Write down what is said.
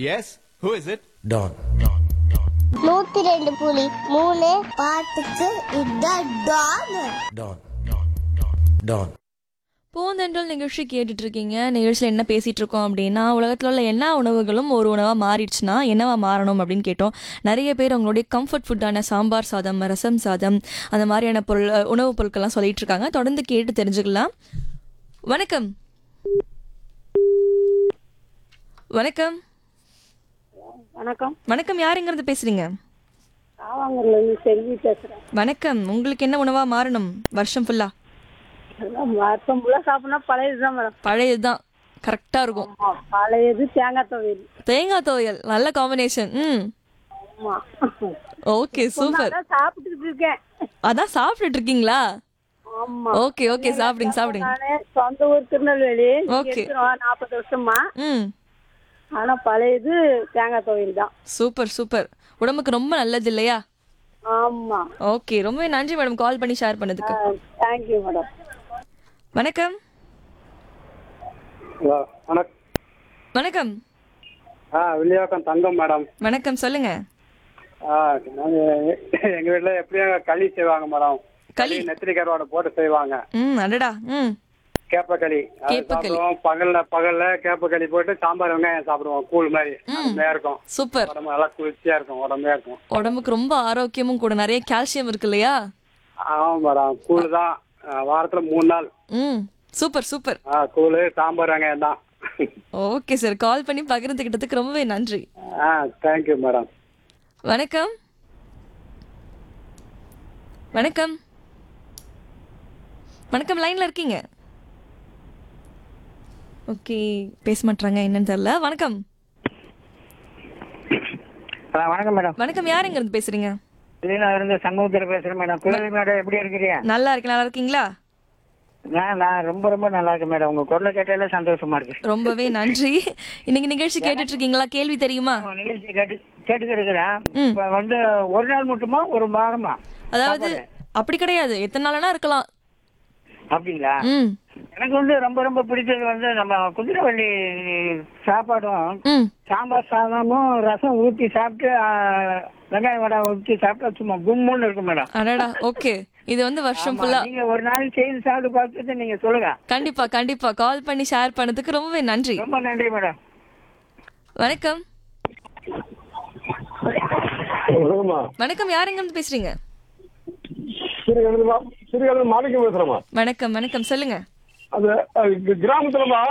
Yes? Who is it? டான் நூத்தி ரெண்டு புலி மூணு பாட்டுக்கு இதான் டான் டான் டான் பூந்தென்றல் நிகழ்ச்சி கேட்டுட்டு இருக்கீங்க நிகழ்ச்சியில் என்ன பேசிட்டு இருக்கோம் அப்படின்னா உலகத்தில் உள்ள எல்லா உணவுகளும் ஒரு உணவாக மாறிடுச்சுன்னா என்னவா மாறணும் அப்படின்னு கேட்டோம் நிறைய பேர் அவங்களுடைய கம்ஃபர்ட் ஃபுட்டான சாம்பார் சாதம் ரசம் சாதம் அந்த மாதிரியான பொருள் உணவுப் பொருட்கள்லாம் சொல்லிட்டு இருக்காங்க தொடர்ந்து கேட்டு தெரிஞ்சுக்கலாம் வணக்கம் வணக்கம் வணக்கம் வணக்கம் யாருங்கிறது பேசுறீங்க காவாங்கல்ல இருந்து செல்வி பேசுறேன் வணக்கம் உங்களுக்கு என்ன உணவா மாறணும் வருஷம் ஃபுல்லா அதான் வருஷம் ஃபுல்லா சாப்பிடணும் பழையதுதான் மேடம் பழையதுதான் கரெக்டா இருக்கும் ஆமா, பழையது தேங்காய் துவையல் தேங்காய் துவையல் நல்ல காம்பினேஷன் ம் ஆமா ஓகே சூப்பர் அதான் சாப்பிட்டுட்டு இருக்கேன் அதான் சாப்பிட்டுட்டு இருக்கீங்களா ஆமா ஓகே ஓகே சாப்பிடுங்க சாப்பிடுங்க நானே சொந்த ஊர் திருநெல்வேலி Okay. நாற்பது வருஷமா ம் ஆனா பழையது தேங்காய் துவையல் தான் சூப்பர் சூப்பர் உடம்புக்கு ரொம்ப நல்லது இல்லையா ஆமா ஓகே ரொம்பவே நன்றி மேடம் கால் பண்ணி ஷேர் பண்ணதுக்கு தேங்க்யூ மேடம் வணக்கம் ஹலோ வணக்கம் வணக்கம் ஆ வில்லியாக்கம் தங்கம் மேடம் வணக்கம் சொல்லுங்க ஆ நாங்கள் எங்கள் வீட்டில் எப்படியும் களி செய்வாங்க மேடம் களி நெத்திலி கருவாடை போட்டு செய்வாங்க ம் அடடா ம் கேப்பக்களி அது கேப்பக்களி. சாப்பிடுவோம் பகல்ல பகல்ல கேப்பக்களி போட்டு சாம்பார் வெங்காயம் சாப்பிடுவோம் கூழ் மாதிரி அருமையா இருக்கும் சூப்பர் உடம்பு நல்லா குளிர்ச்சியா இருக்கும் உடம்பையா இருக்கும் உடம்புக்கு ரொம்ப ஆரோக்கியமும் கூட நிறைய கால்சியம் இருக்கு இல்லையா ஆமாம் மேடம் கூழ் தான் ஆ, வாரத்துல மூணு நாள் ம் சூப்பர் சூப்பர் ஆ கூழ் சாம்பார் வெங்காயம் தான் ஓகே சார் கால் பண்ணி பகிர்ந்துக்கிட்டதுக்கு ரொம்பவே நன்றி ஆ தேங்க்யூ மேடம் வணக்கம் வணக்கம் வணக்கம் லைன்ல இருக்கீங்க ஓகே பேச மாட்டாங்க என்னன்னு தெரியல வணக்கம் வணக்கம் மேடம் வணக்கம் யாருங்க இருந்து பேசுறீங்க நான் இருந்து சண்முகத்தில் பேசுறேன் மேடம் குழந்தை மேடம் எப்படி இருக்கிறீங்க நல்லா இருக்கு நல்லா இருக்கீங்களா நான் நான் ரொம்ப ரொம்ப நல்லா இருக்கேன் மேடம் உங்க குரலை கேட்டாலே சந்தோஷமா இருக்கு ரொம்பவே நன்றி இன்னைக்கு நிகழ்ச்சி கேட்டுட்டு இருக்கீங்களா கேள்வி தெரியுமா உங்க நிகழ்ச்சி கேட்டு கேட்டுக்கிட்டு இருக்கிறேன் ம். இப்ப வந்து ஒரு நாள் மட்டுமா ஒரு வாரமா அதாவது அப்படி கிடையாது எத்தனை நாளனா இருக்கலாம் அப்படிங்களா ம் எனக்கு வந்து ரொம்ப ரொம்ப பிடிச்சது வந்து நம்ம குதிரைவள்ளி சாப்பாடும் ம் சாம்பார் சாதமும் ரசம் ஊற்றி சாப்பிட்டு ஆ, வெங்காய வடை ஊற்றி சாப்பிட்டா சும்மா கும்முன்னு இருக்கும் மேடம் அடடா ஓகே இது வந்து வருஷம் ஆமா, ஃபுல்லா நீங்க ஒரு நாள் செய்து சாப்பிட்டு பார்த்துட்டு நீங்க சொல்லுங்க கண்டிப்பா கண்டிப்பா கால் பண்ணி ஷேர் பண்ணதுக்கு ரொம்பவே நன்றி ரொம்ப நன்றி மேடம் வணக்கம் வணக்கம்மா வணக்கம் யாருங்க இருந்து பேசுறீங்க சிறுகலந்து சிறுகலந்து மாணிக்கம் பேசுறேம்மா வணக்கம் வணக்கம் சொல்லுங்க அது அது கிராமத்துலமா